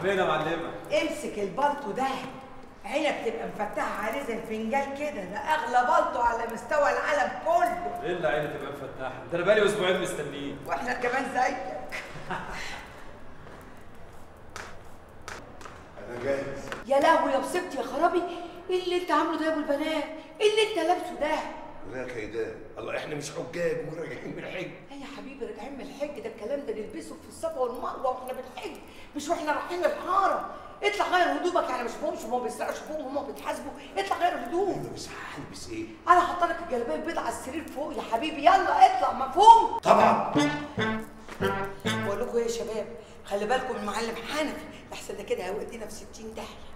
فين يا معلمه امسك البلطو ده عينك تبقى مفتحه عليه زي الفنجان كده ده اغلى بلطو على مستوى العالم كله ايه اللي عيني تبقى مفتحه ده انا بقالي اسبوعين مستنيه واحنا كمان زيك انا جاهز يا لهوي يا بسبتي يا خرابي ايه اللي انت عامله ده يا ابو البنات ايه اللي انت لابسه ده هناك كيدان الله احنا مش حجاج وراجعين من الحج ايه يا حبيبي راجعين من الحج ده الكلام ده نلبسه في الصفا والمروه واحنا بنحج مش واحنا رايحين الحاره اطلع غير هدومك يعني مش فهمش هما بيسرقوا شوفهم هما بيتحاسبوا اطلع غير هدوم بس هلبس ايه انا حاطه لك الجلابيه البيضاء على السرير فوق يا حبيبي يلا اطلع مفهوم طبعا بقول لكم ايه يا شباب خلي بالكم من المعلم حنفي احسن ده كده هيودينا في 60 داهيه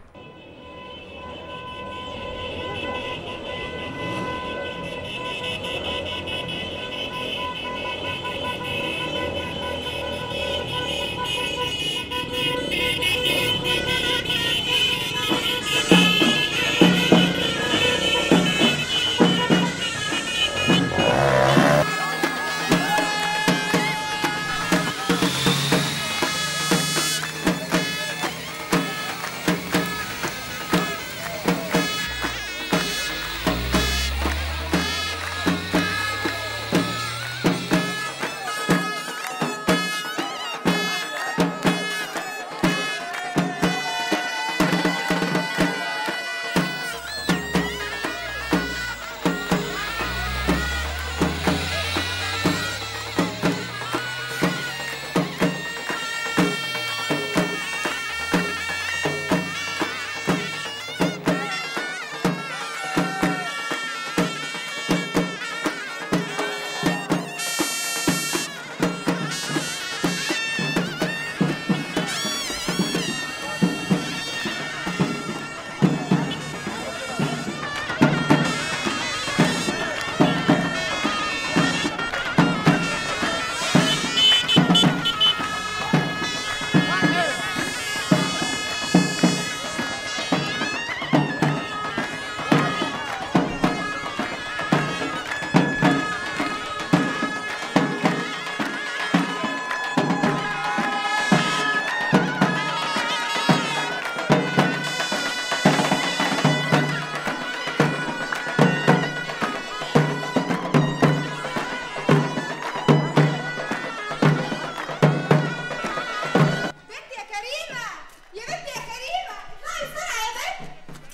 بنتي يا كريمة يا بنتي يا كريمة اطلعي بسرعة يا بنت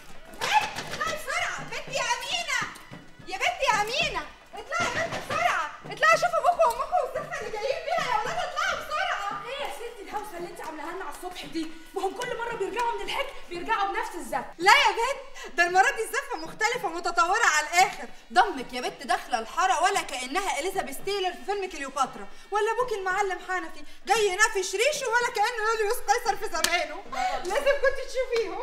بنت اطلعي بسرعة بنتي يا أمينة يا بنتي يا أمينة اطلعي يا بنت بسرعة اطلعي شوفي أبوكوا وأمكوا والزفة اللي جايين بيها يا ولاد اطلعوا بسرعة ايه يا ستي الهوسه اللي انت عاملاها لنا على الصبح دي وهم كل مره بيرجعوا من الحج بيرجعوا بنفس الزف لا يا بنت ده المرة دي الزفة مختلفة ومتطورة على الآخر ضمك يا بنت داخلة الحارة ولا كأنها إليزابيث تايلر في فيلم كليوباترا ولا أبوك المعلم حنفي جاي ينافش ريشه ولا كأنه يوليوس قيصر في زمانه لازم كنت تشوفيهم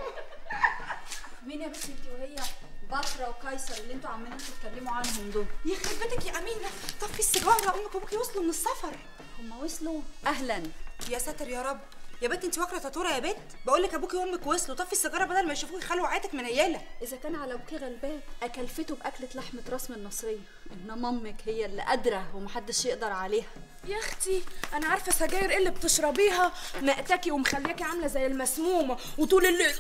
مين يا بنتي انت وهي بطرة وقيصر اللي انتوا عمالين تتكلموا عنهم دول يخرب بيتك يا أمينة طفي السيجارة أمك وأبوكي وصلوا من السفر هم وصلوا اهلا يا ساتر يا رب يا بنت انت واكله تاتوره يا بنت بقول لك ابوكي وامك وصلوا طفي السيجاره بدل ما يشوفوك يخلوا عيتك منيله اذا كان على ابوكي غلبان اكلفته باكله لحمه راس من النصريه انما امك هي اللي قادره ومحدش يقدر عليها يا اختي انا عارفه سجاير ايه اللي بتشربيها مقتكي ومخلياكي عامله زي المسمومه وطول الليل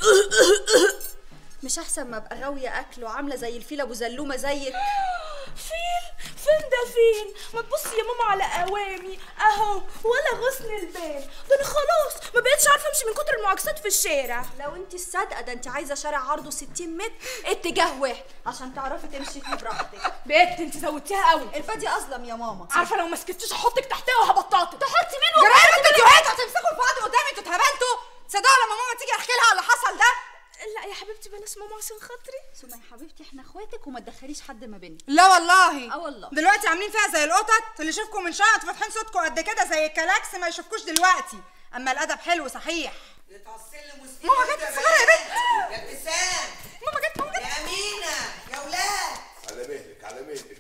مش احسن ما ابقى غاويه اكل وعامله زي الفيل ابو زلومه زيك فين فين ده فين ما تبصي يا ماما على قوامي اهو ولا غصن البال ده انا خلاص ما بقتش عارفه امشي من كتر المعاكسات في الشارع لو انت الصادقه ده انت عايزه شارع عرضه 60 متر اتجاه واحد عشان تعرفي تمشي فيه براحتك بقيت انت زودتيها قوي الفادي اظلم يا ماما عارفه لو ما سكتيش احطك تحتها وهبطاطك تحطي مين جرايه انتوا انتوا هتمسكوا في بعض قدامي انتوا اتهبلتوا صدقوا لما ماما تيجي احكي لها على اللي حصل ده لا يا حبيبتي بلاش ماما عشان خاطري سمية حبيبتي احنا اخواتك وما تدخليش حد ما بيننا لا والله اه والله دلوقتي عاملين فيها زي القطط اللي يشوفكم من شويه انتوا فاتحين صوتكم قد كده زي الكلاكس ما يشوفكوش دلوقتي اما الادب حلو صحيح ماما جت الصغيره يا بنت يا ابتسام ماما جت ماما جت يا امينه يا ولاد على مهلك على مهلك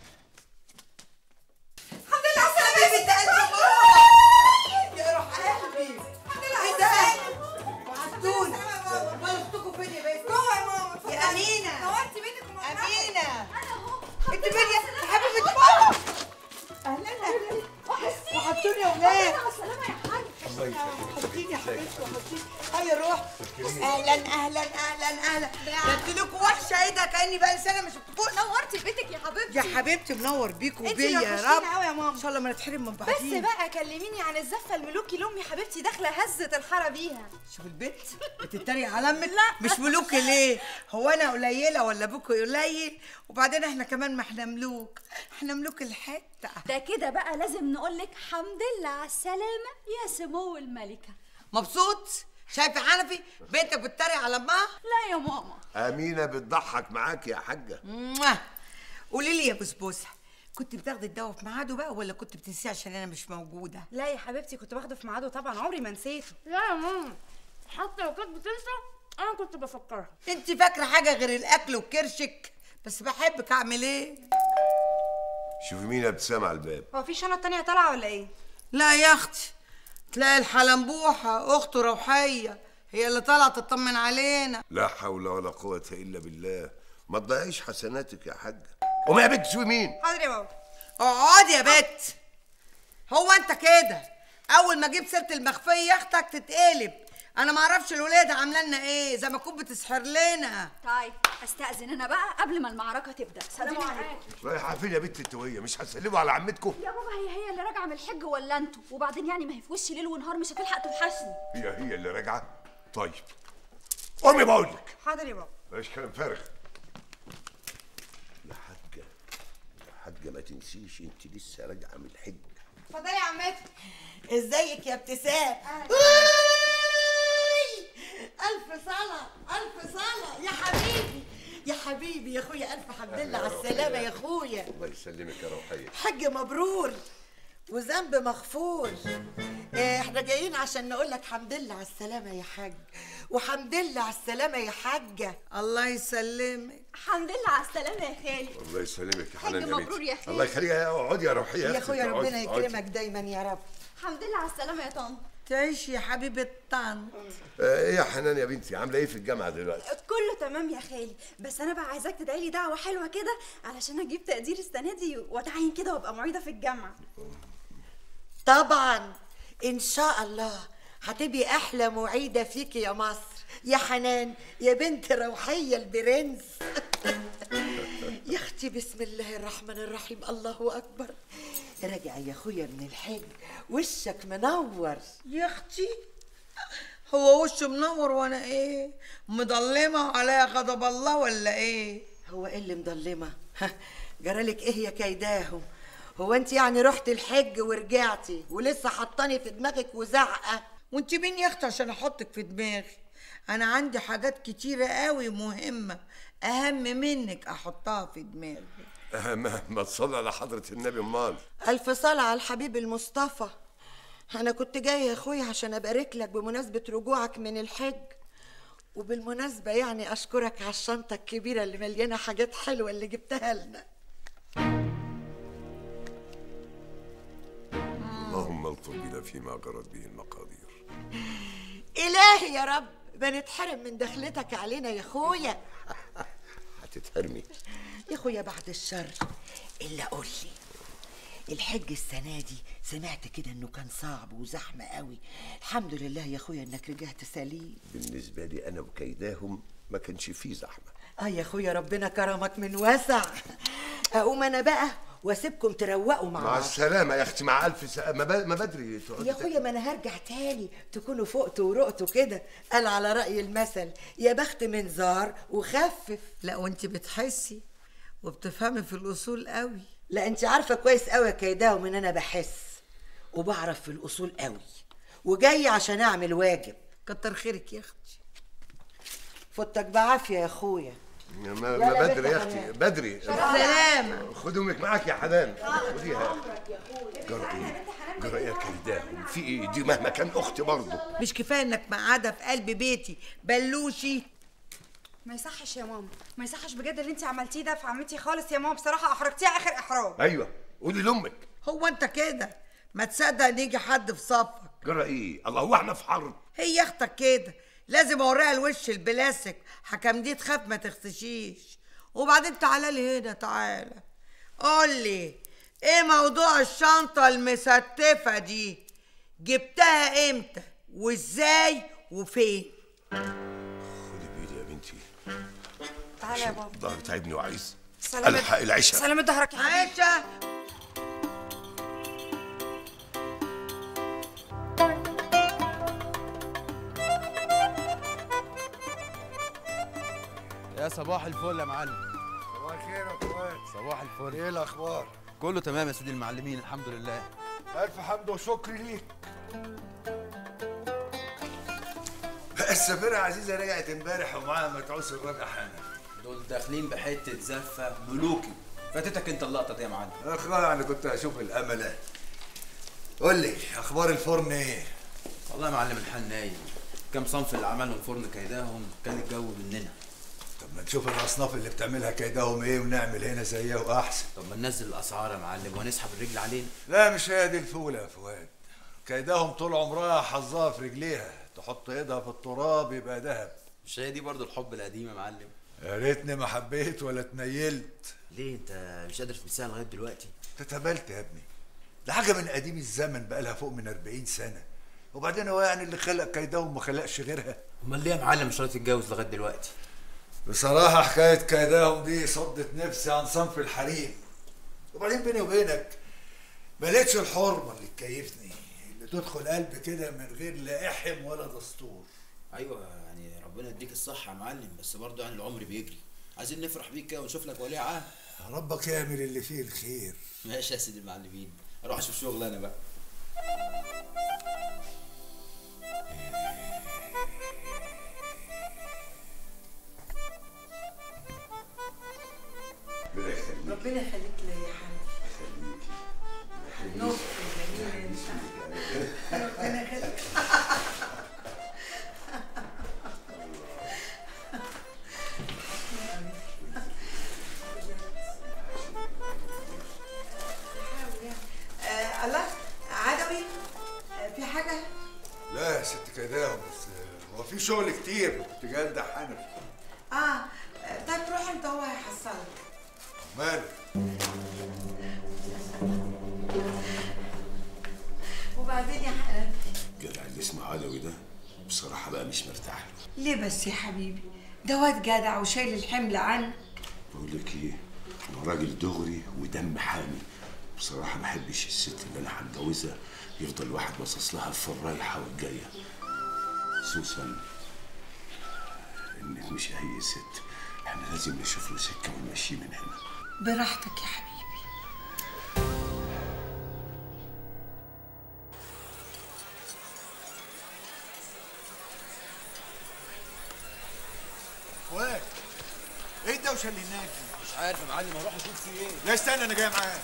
الحمد لله على السلامه حبيبي يا ده ست انت يا روح قلبي الحمد لله على ايه ده السلامه وعدتونا امال اختكم فين يا بنت جوه يا ماما اتفضلي. يا أمينة. نورتي بيتك ومنورتي. امينه انا اهو انت فين يا حبيبه ماما اهلا اهلا وحشتوني يا ولاد السلامه يا حاج الله يخليك يا حبيبتي وحبيبتي هيا روح اهلا اهلا اهلا اهلا ده انت لكم وحشه ايه ده كاني بقى سنه مش بتفوق نورتي بيتك يا حبيبتي يا حبيبتي منور بيك انت وبيا اللي يا وحشتينا رب قوي يا ماما. ان شاء الله ما نتحرم من بس بعضين بقى كلميني عن الزفه الملوكي لامي حبيبتي داخله هزه الحاره بيها شوف البيت بتتريق على امك لا مش ملوك ليه هو انا قليله ولا ابوك قليل وبعدين احنا كمان ما احنا ملوك احنا ملوك الحته ده كده بقى لازم نقولك حمد لله على السلامة يا سمو الملكة مبسوط شايفه حنفي بنتك بتتريق على امها لا يا ماما امينه بتضحك معاك يا حاجه موah. قولي لي يا بسبوسه كنت بتاخدي الدواء في ميعاده بقى ولا كنت بتنسيه عشان انا مش موجوده لا يا حبيبتي كنت باخده في ميعاده طبعا عمري ما نسيته لا يا ماما حتى لو كانت بتنسى انا كنت بفكرها انت فاكره حاجه غير الاكل وكرشك بس بحبك اعمل ايه شوفي مين ابتسام على الباب هو في شنط تانية طالعه ولا ايه لا يا اختي تلاقي الحلنبوحه اخته روحيه هي اللي طالعه تطمن علينا لا حول ولا قوه الا بالله ما تضيعيش حسناتك يا حاجه وما يا بنت شوفي مين حاضر يا بابا اقعدي يا بت هو انت كده اول ما اجيب سيره المخفيه اختك تتقلب انا ما اعرفش الولاده عامله لنا ايه زي ما تكون بتسحر لنا طيب استأذن انا بقى قبل ما المعركة تبدأ سلام عليكم رايحه فين يا بنت التويه مش هتسلموا على عمتكم يا بابا هي هي اللي راجعة من الحج ولا انتوا وبعدين يعني ما هي في وش ليل ونهار مش هتلحق توحشني هي هي اللي راجعه طيب قومي بقول لك حاضر يا بابا بلاش كلام فارغ يا حاجه يا حاجه ما تنسيش انت لسه راجعه من الحج اتفضلي يا عمتي ازيك يا ابتسام الف صلاه الف صلاه يا حبيبي يا حبيبي يا اخويا الف حمد لله على السلامه يا اخويا الله يسلمك يا روحيه حج مبرور وذنب مغفور إيه، احنا جايين عشان نقول لك حمد لله على السلامة يا حاج وحمد لله على السلامة يا حاجة الله يسلمك الحمد لله على السلامة يا خالي الله يسلمك يا حج حنان يا مبرور بنتي يا خالي. الله يخليك يا اقعدي يا روحيه يا أختي، اخويا اقعدي، ربنا اقعدي. يكرمك دايما يا رب الحمد لله على السلامة يا طنط تعيش يا حبيبة طن آه، ايه يا حنان يا بنتي عامله ايه في الجامعه دلوقتي كله تمام يا خالي بس انا بقى عايزاك تدعي لي دعوه حلوه كده علشان اجيب تقدير السنه دي واتعين كده وابقى معيده في الجامعه طبعا ان شاء الله هتبقي احلى معيدة فيك يا مصر يا حنان يا بنت روحية البرنس يا اختي بسم الله الرحمن الرحيم الله اكبر راجع يا اخويا من الحج وشك منور يا اختي هو وشه منور وانا ايه مضلمه عليا غضب الله ولا ايه هو ايه اللي مضلمه ها، جرالك ايه يا كيداهم هو انت يعني رحت الحج ورجعتي ولسه حطاني في دماغك وزعقه وانت مين يا اختي عشان احطك في دماغي انا عندي حاجات كتيره قوي مهمه اهم منك احطها في دماغي آه، ما ما تصلي على حضره النبي امال ألف صلاة على الحبيب المصطفى أنا كنت جاية يا أخويا عشان أبارك لك بمناسبة رجوعك من الحج وبالمناسبة يعني أشكرك على الشنطة الكبيرة اللي مليانة حاجات حلوة اللي جبتها لنا اللهم الطف بنا فيما جرت به المقادير إلهي يا رب بنتحرم من دخلتك علينا يا أخويا هتتهرمي يا أخويا بعد الشر إلا قول لي الحج السنة دي سمعت كده إنه كان صعب وزحمة قوي الحمد لله يا أخويا إنك رجعت سليم بالنسبه لي انا وكيداهم ما كانش فيه زحمه اه يا اخويا ربنا كرمك من وسع اقوم انا بقى واسيبكم تروقوا مع مع بعض السلامه يا اختي مع الف سلامه ما, ب... ما بدري تقعدي يا اخويا ما انا هرجع تاني تكونوا فقتوا ورقتوا كده قال على راي المثل يا بخت من زار وخفف لا وانت بتحسي وبتفهمي في الاصول قوي لا انت عارفه كويس قوي يا كيداهم ان انا بحس وبعرف في الاصول قوي وجاي عشان اعمل واجب كتر خيرك يا اختي فوتك بعافيه يا اخويا ما, ما يلا بدري يا بنت اختي حنان. بدري سلامة خد امك معاك يا حنان خديها جرى ايه جرى ايه يا كيداهم في ايه دي مهما كان اختي برضه مش كفايه انك مقعده في قلب بيتي بلوشي ما يصحش يا ماما ما يصحش بجد اللي انت عملتيه ده في عمتي خالص يا ماما بصراحه احرجتيها اخر احراج ايوه قولي لامك هو انت كده ما تصدق ان يجي حد في صفك جرى ايه الله هو احنا في حرب هي اختك كده لازم اوريها الوش البلاستيك حكم دي تخاف ما تختشيش وبعدين تعالى لي هنا تعالى قول لي ايه موضوع الشنطه المستفه دي جبتها امتى وازاي وفين خدي بايدي يا بنتي تعالى يا بابا ظهري تعبني وعايز سلامة الحق العشاء سلامة ظهرك يا حبيبي عايشه يا صباح الفل يا معلم صباح الخير يا فؤاد صباح الفل ايه الاخبار كله تمام يا سيدي المعلمين الحمد لله الف حمد وشكر ليك السفيرة عزيزة رجعت امبارح ومعاها متعوس الراجع حانا دول داخلين بحته زفه ملوكي فاتتك انت اللقطه دي يا معلم اخويا يعني كنت اشوف الامل قول لي اخبار الفرن ايه والله يا معلم الحال نايم كام صنف اللي عملهم فرن كيداهم كان الجو مننا طب ما نشوف الاصناف اللي بتعملها كيدهم ايه ونعمل هنا زيها واحسن طب ما ننزل الاسعار يا معلم وهنسحب الرجل علينا لا مش هي دي الفولة يا فؤاد كيدهم طول عمرها حظها في رجليها تحط ايدها في التراب يبقى دهب مش هي دي برضو الحب القديم يا معلم يا ريتني ما حبيت ولا اتنيلت ليه انت مش قادر تنساها لغايه دلوقتي تتبلت يا ابني ده حاجة من قديم الزمن بقالها فوق من 40 سنة وبعدين هو يعني اللي خلق كيدهم ما خلقش غيرها امال ليه يا معلم مش راضي تتجوز لغايه دلوقتي بصراحة حكاية كيدهم دي صدت نفسي عن صنف الحريم وبعدين بيني وبينك ما لقيتش الحرمة اللي تكيفني اللي تدخل قلبي كده من غير لا احم ولا دستور ايوه يعني ربنا يديك الصحه يا معلم بس برضو يعني العمر بيجري عايزين نفرح بيك كده ونشوف لك ولي عهد ربك يعمل اللي فيه الخير ماشي يا سيدي المعلمين اروح اشوف شغل انا بقى ربنا يخليك ليا يا حبيبي نص جميل انت ربنا يخليك آه، الله عدوي آه، في حاجه لا يا ست كيدهم بس هو في شغل كتير كنت جاي امدح حنفي اه آه، طيب روح انت هو هيحصلك ماله وبعدين يا حنان جدع اللي اسمه عدوي ده بصراحة بقى مش مرتاح له ليه بس يا حبيبي ده واد جدع وشايل الحمل عنك بقول لك ايه انا راجل دغري ودم حامي بصراحة ما بحبش الست اللي انا هتجوزها يفضل الواحد باصص لها في الرايحة والجاية خصوصا انك مش اي ست احنا لازم نشوف له سكة ونمشيه من هنا براحتك يا حبيبي فؤاد ايه الدوشه اللي هناك دي؟ مش عارف يا معلم اروح اشوف في ايه لا استنى انا جاي معاك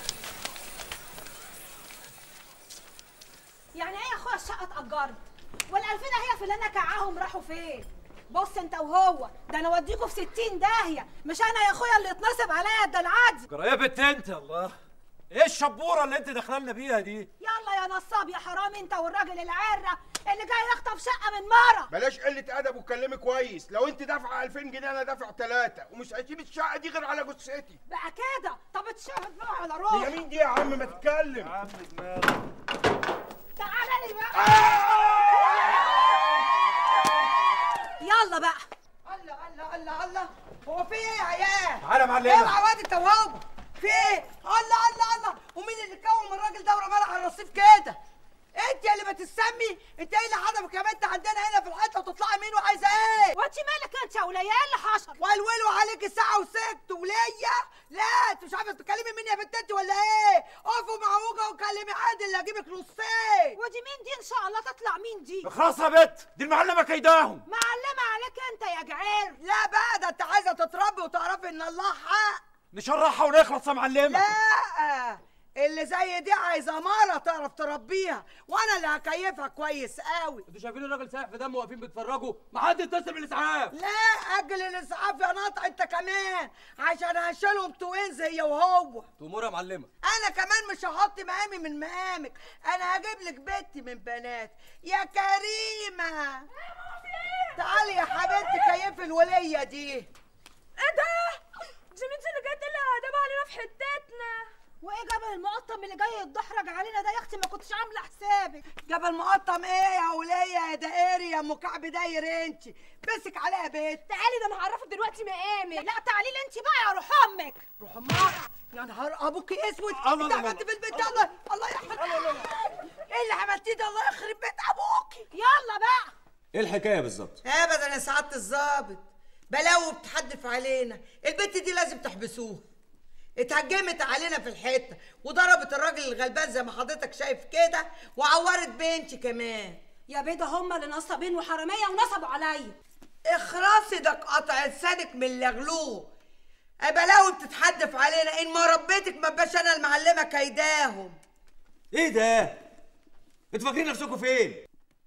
يعني ايه يا اخويا الشقه اتأجرت والألفين هي في اللي انا كعاهم راحوا فين بص انت وهو ده انا اوديكوا في 60 داهيه مش انا يا اخويا اللي اتنصب عليا الدلعات جرى يا بنت انت الله ايه الشبوره اللي انت داخلنا بيها دي يلا يا نصاب يا حرامي انت والراجل العره اللي جاي يخطف شقه من مره بلاش قلة أدب وكلمي كويس، لو أنت دافعة 2000 جنيه أنا دافع ثلاثة ومش هسيب الشقة دي غير على جثتي. بقى كده طب اتشهد بقى على هي روح مين دي يا عم ما تتكلم؟ عم دماغك تعالى لي بقى يلا بقى الله الله الله الله هو في ايه يا عيال؟ تعالى يا معلمة. اوعى واد انت وهو في ايه؟ الله الله الله ومين اللي كوم الراجل ده ورمانا على الرصيف كده؟ انت اللي بتسمي انت ايه اللي حضرك يا بنت عندنا هنا في الحته وتطلعي مين وعايزه ايه؟ وانت مالك انت يا وليه ايه اللي حصل والولوا عليك الساعه وسكت وليا لا انت مش عارفه تتكلمي مين يا بنت انت ولا ايه؟ اقفوا معوجه وكلمي عادل اللي هجيبك نصين ودي مين دي ان شاء الله تطلع مين دي اخلص يا بنت دي المعلمه كيداهم معلمه عليك انت يا جعير لا بقى ده انت عايزه تتربي وتعرفي ان الله حق نشرحها ونخلص يا معلمه لا اللي زي دي عايزه مره تعرف تربيها وانا اللي هكيفها كويس قوي انتوا شايفين الراجل سايح في دمه واقفين بيتفرجوا ما حد يتصل بالاسعاف لا اجل الاسعاف يا ناطع انت كمان عشان هشيلهم توينز هي وهو تأمور يا معلمه انا كمان مش هحط مقامي من مقامك انا هجيب لك بنتي من بنات يا كريمه تعالي يا حبيبتي كيفي الوليه دي ايه ده؟ دي مين اللي جايه تقلق ادب علينا في حتتنا وايه جبل المقطم اللي جاي يتدحرج علينا ده يا اختي ما كنتش عامله حسابك جبل مقطم ايه يا وليه يا دائري يا ام كعب داير انت مسك عليها بيت تعالي ده انا هعرفك دلوقتي مقامك لا تعالي لي انت بقى يا روح امك روح امك يا نهار ابوكي اسود الله انت الله عملت في البيت ده الله الله يحفظك ايه اللي عملتيه ده الله يخرب بيت ابوكي يلا بقى ايه الحكايه بالظبط ابدا يا سعاده الظابط بلاوي بتحدف علينا البت دي لازم تحبسوها اتهجمت علينا في الحته وضربت الراجل الغلبان زي ما حضرتك شايف كده وعورت بنتي كمان يا بيضة هما اللي نصابين وحرامية ونصبوا عليا اخرسي ده قطع لسانك من اللغلوغ بلاوي بتتحدف علينا ان ما ربيتك ما بقاش انا المعلمه كيداهم ايه ده انتوا فاكرين نفسكم فين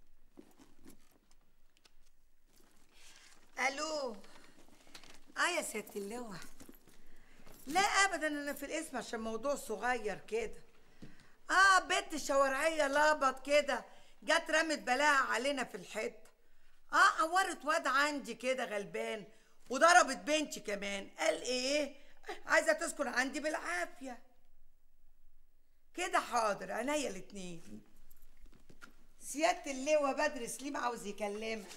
الو اه يا ست اللواء لا ابدا انا في الاسم عشان موضوع صغير كده اه بنت شوارعيه لابط كده جت رمت بلاها علينا في الحته اه عورت واد عندي كده غلبان وضربت بنتي كمان قال ايه عايزه تسكن عندي بالعافيه كده حاضر عينيا الاتنين سياده اللواء بدر سليم عاوز يكلمك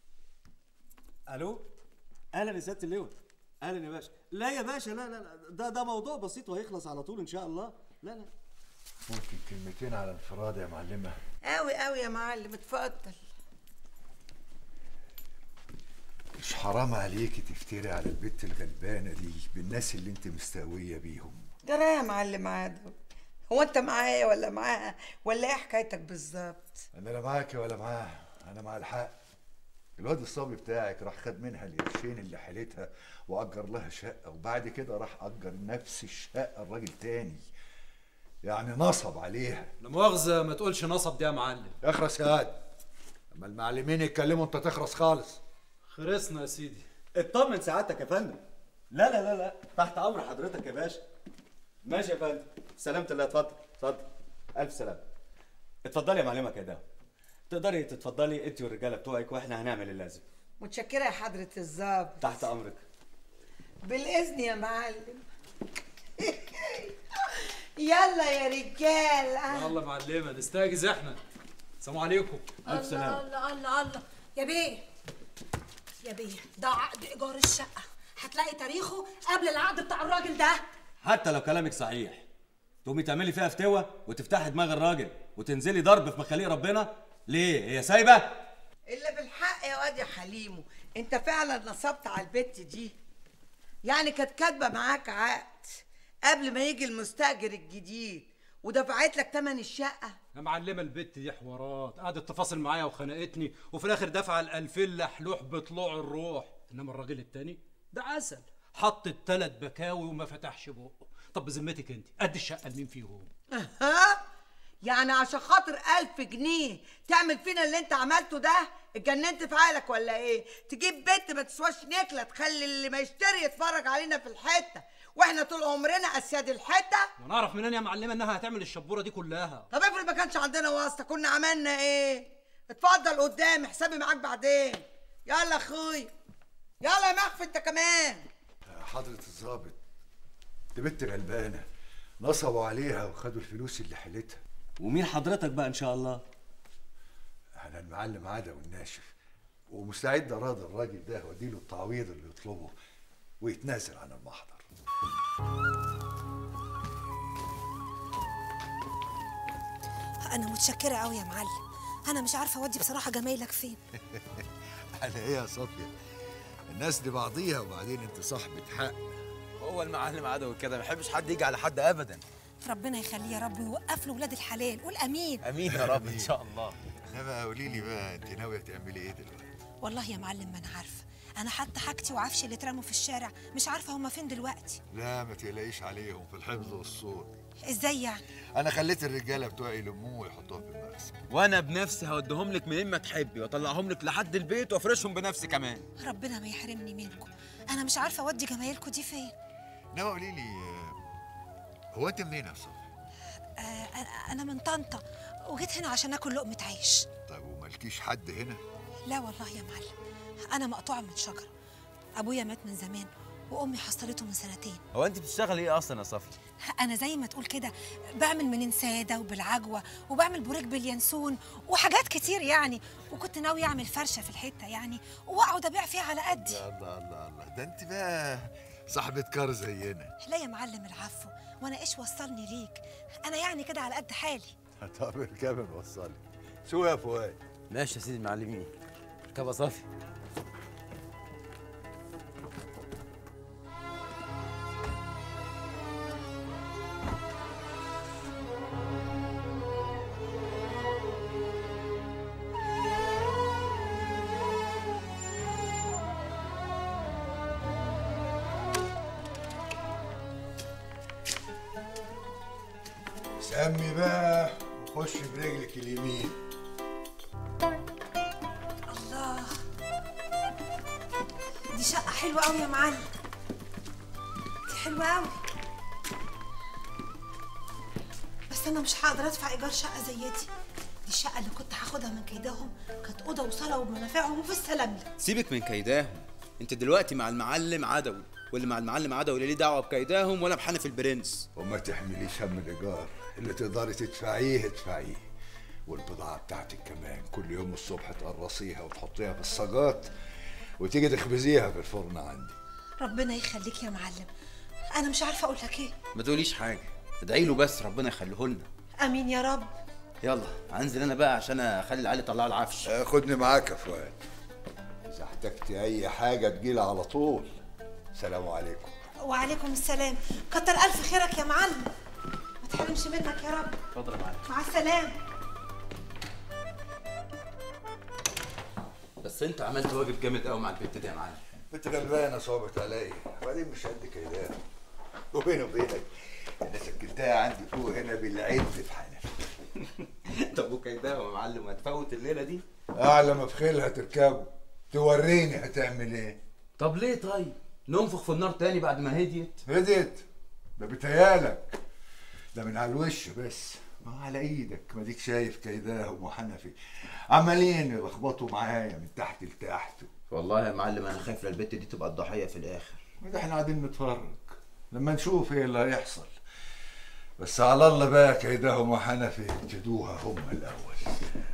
الو اهلا يا سياده اللواء اهلا يا باشا لا يا باشا لا لا لا ده ده موضوع بسيط وهيخلص على طول ان شاء الله لا لا ممكن كلمتين على انفراد يا معلمة قوي قوي يا معلم اتفضل مش حرام عليكي تفتري على البت الغلبانة دي بالناس اللي انت مستقوية بيهم جرى يا معلم عادل هو انت معايا ولا معاها ولا ايه حكايتك بالظبط انا لا معاكي ولا معاها انا مع الحق الواد الصبي بتاعك راح خد منها القرشين اللي حالتها واجر لها شقه وبعد كده راح اجر نفس الشقه الراجل تاني يعني نصب عليها لا مؤاخذة ما تقولش نصب دي يا معلم اخرس يا واد اما المعلمين يتكلموا انت تخرس خالص خرسنا يا سيدي اطمن سعادتك يا فندم لا لا لا لا تحت امر حضرتك يا باشا ماشي يا فندم سلامة الله اتفضل اتفضل الف سلامة اتفضلي يا معلمة كده تقدري تتفضلي انت والرجاله بتوعك واحنا هنعمل اللازم متشكره يا حضره الظابط تحت امرك بالاذن يا معلم يلا يا رجال يلا معلمة نستاجز احنا السلام عليكم الف سلامة الله الله الله يا بيه يا بيه ده عقد ايجار الشقة هتلاقي تاريخه قبل العقد بتاع الراجل ده حتى لو كلامك صحيح تقومي تعملي فيها فتوى وتفتحي دماغ الراجل وتنزلي ضرب في مخاليق ربنا ليه هي سايبه الا بالحق يا واد يا حليمو انت فعلا نصبت على البت دي يعني كانت كاتبه معاك عقد قبل ما يجي المستاجر الجديد ودفعت لك تمن الشقه يا معلمة البت دي حوارات قعدت تفاصل معايا وخنقتني وفي الاخر دفع الالفين لحلوح بطلوع الروح انما الراجل التاني ده عسل حط التلات بكاوي وما فتحش بقه طب بذمتك انت قد الشقه لمين فيهم ها يعني عشان خاطر ألف جنيه تعمل فينا اللي انت عملته ده اتجننت في عقلك ولا ايه تجيب بنت ما تسواش نكله تخلي اللي ما يشتري يتفرج علينا في الحته واحنا طول عمرنا اسياد الحته ونعرف منين يا معلمة انها هتعمل الشبورة دي كلها طب افرض ما كانش عندنا واسطه كنا عملنا ايه اتفضل قدامي حسابي معاك بعدين يلا اخوي يلا يا مخفي انت كمان يا حضرة الظابط دي بنت غلبانة نصبوا عليها وخدوا الفلوس اللي حيلتها ومين حضرتك بقى ان شاء الله انا المعلم عادة والناشف ومستعد اراضي الراجل ده واديله التعويض اللي يطلبه ويتنازل عن المحضر انا متشكرة قوي يا معلم انا مش عارفة اودي بصراحة جمايلك فين على ايه يا صفية الناس دي بعضيها وبعدين انت صاحبة حق هو المعلم عدوي كده ما يحبش حد يجي على حد ابدا ربنا يخليه يا رب ويوقف له ولاد الحلال قول امين امين يا رب ان شاء الله انما قولي لي بقى انت ناوية تعملي ايه دلوقتي والله يا معلم ما انا عارفة انا حتى حاجتي وعفشي اللي اترموا في الشارع مش عارفة هما فين دلوقتي لا ما تقلقيش عليهم في الحفظ والصوت ازاي يعني انا خليت الرجاله بتوعي يلموه ويحطوه في المغسل وانا بنفسي هوديهم لك منين ما تحبي واطلعهم لك لحد البيت وافرشهم بنفسي كمان ربنا ما يحرمني منكم انا مش عارفة اودي جمايلكم دي فين انما قولي لي آه، هو انت منين يا صفية آه أنا- انا من طنطا وجيت هنا عشان اكل لقمة عيش طب ومالكيش حد هنا لا والله يا معلم انا مقطوعة من شجرة ابويا مات من زمان وامي حصلته من سنتين هو انت بتشتغلي ايه اصلا يا صفي انا زي ما تقول كده بعمل من ساده وبالعجوه وبعمل بوريك باليانسون وحاجات كتير يعني وكنت ناوي اعمل فرشه في الحته يعني واقعد ابيع فيها على قدي الله الله الله ده انت بقى صاحبة كار زينا لا يا معلم العفو وانا ايش وصلني ليك انا يعني كده على قد حالي طب اركبي نوصلك شو يا فؤاد ماشي يا سيدي المعلمين اركب يا صفي سمي بقى وخش برجلك اليمين الله دي شقه حلوه قوي يا معلم دي حلوه قوي بس انا مش هقدر ادفع ايجار شقه زي دي دي الشقه اللي كنت هاخدها من كيدهم كانت اوضه وصاله وبمنافعهم وفي السلام لي سيبك من كيداهم انت دلوقتي مع المعلم عدوي واللي مع المعلم عدوي لا ليه دعوه بكيداهم ولا بحنف البرنس وما تحمليش هم الايجار اللي تقدري تدفعيه ادفعيه والبضاعة بتاعتك كمان كل يوم الصبح تقرصيها وتحطيها في الصاجات وتيجي تخبزيها في الفرن عندي ربنا يخليك يا معلم انا مش عارفه اقول لك ايه ما تقوليش حاجه ادعي له بس ربنا يخليه لنا امين يا رب يلا هنزل انا بقى عشان اخلي العيال يطلعوا العفش خدني معاك يا فؤاد اذا احتجتي اي حاجة تجيلي على طول سلام عليكم وعليكم السلام كتر الف خيرك يا معلم ما تحرمش منك يا رب اتفضل يا معلم مع السلامه بس انت عملت واجب جامد قوي مع البنت دي يا معلم بنت غلبانة صعبت عليا وبعدين مش قد كده وبيني وبينك انا سجلتها عندي فوق هنا بالعد في حنفي طب وكيداهم يا معلم هتفوت الليله دي اعلى ما في خيلها تركبه توريني هتعمل ايه طب ليه طيب ننفخ في النار تاني بعد ما هديت هديت ده بتهيالك ده من على الوش بس ما هو على ايدك ما ديك شايف كيداهم وحنفي عمالين يلخبطوا معايا من تحت لتحت والله يا معلم انا خايف البت دي تبقى الضحيه في الاخر ما ده احنا قاعدين نتفرج لما نشوف ايه اللي هيحصل بس على الله بقى كيدهم وحنفي يبتدوها هم الاول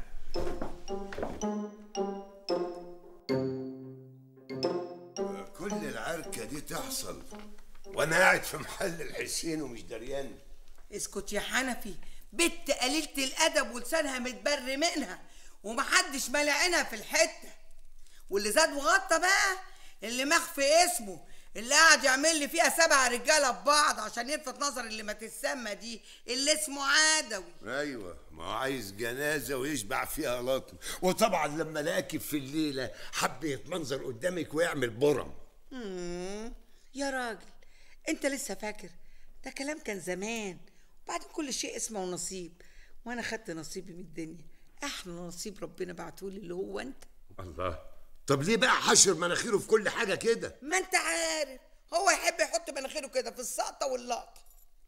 كل العركة دي تحصل وانا قاعد في محل الحسين ومش دريان اسكت يا حنفي بنت قليلة الأدب ولسانها متبر منها ومحدش ملاعينها في الحتة واللي زاد وغطى بقى اللي مخفي اسمه اللي قاعد يعمل لي فيها سبع رجاله ببعض عشان يلفت نظر اللي ما تسمى دي اللي اسمه عدوي ايوه ما هو عايز جنازه ويشبع فيها لطم وطبعا لما لاقي في الليله حب يتمنظر قدامك ويعمل برم مم. يا راجل انت لسه فاكر ده كلام كان زمان وبعدين كل شيء اسمه ونصيب وانا خدت نصيبي من الدنيا احلى نصيب ربنا بعتهولي اللي هو انت الله طب ليه بقى حشر مناخيره في كل حاجه كده ما انت عارف هو يحب يحط مناخيره كده في السقطه واللقطه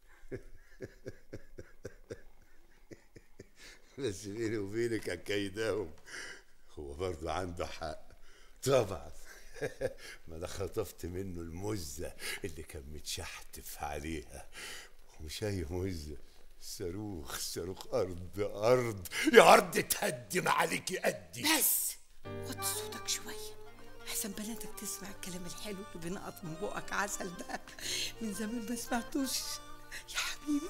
بس بيني وبينك يا كيداهم هو برضه عنده حق طبعا ما انا خطفت منه المزه اللي كان متشحتف عليها ومش اي مزه صاروخ صاروخ ارض ارض يا ارض تهدم عليكي قدي بس وطي صوتك شويه احسن بناتك تسمع الكلام الحلو اللي بينقط من بقك عسل ده من زمان ما سمعتوش يا حبيبي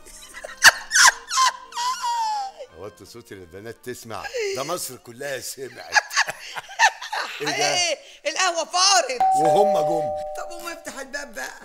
وطي صوتي للبنات تسمع ده مصر كلها سمعت ايه ده ايه القهوه فارت وهم جم طب قوم افتح الباب بقى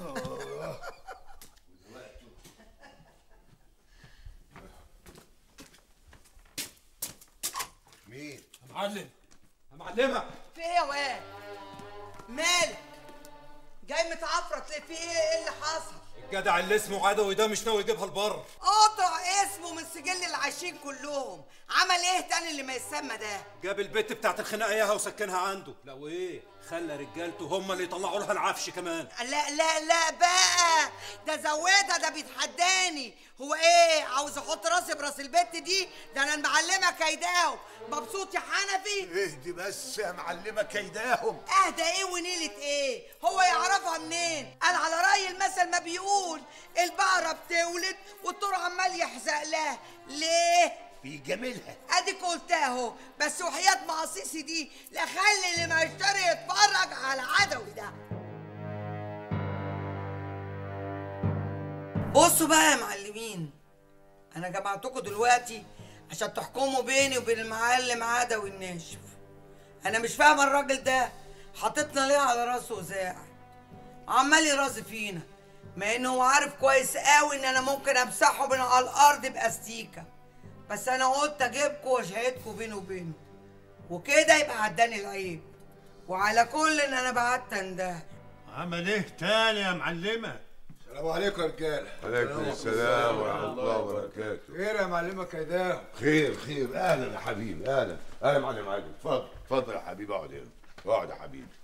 مين يا معلم يا معلمه في ايه يا واد مالك جاي متعفرت ليه في ايه ايه اللي حصل الجدع اللي اسمه عدوي ده مش ناوي يجيبها لبره قطع اسمه من سجل العايشين كلهم عمل ايه تاني اللي ما يسمى ده جاب البت بتاعت الخناقه اياها وسكنها عنده لا وايه خلى رجالته هم اللي يطلعوا لها العفش كمان لا لا لا بقى ده زودها ده بيتحداني هو ايه عاوز احط راسي براس البت دي ده انا المعلمه كيداهم مبسوط يا حنفي اهدي بس يا معلمه كيداهم اهدى ايه ونيلة ايه هو يعرفها منين قال على رأي المثل ما بيقول البقرة بتولد والطور عمال يحزق لها ليه بيجاملها اديك قلتها اهو بس وحياة معصيصي دي لا خلي اللي ما يشتري يتفرج على عدوي ده بصوا بقى يا معلمين انا جمعتكم دلوقتي عشان تحكموا بيني وبين المعلم عدوي الناشف انا مش فاهمه الراجل ده حاططنا ليه على راسه وزاع عمال يرازي فينا مع انه هو عارف كويس قوي ان انا ممكن امسحه من على الارض باستيكه بس انا قلت اجيبكم واشهدكم بيني وبينه وكده يبقى عداني العيب وعلى كل ان انا بعت اندهر عمل ايه تاني يا معلمه السلام عليكم يا رجاله عليكم السلام ورحمه الله وبركاته خير يا معلمه كيداهم خير خير اهلا يا حبيبي اهلا اهلا يا معلم عادل اتفضل اتفضل يا حبيبي اقعد هنا اقعد يا حبيبي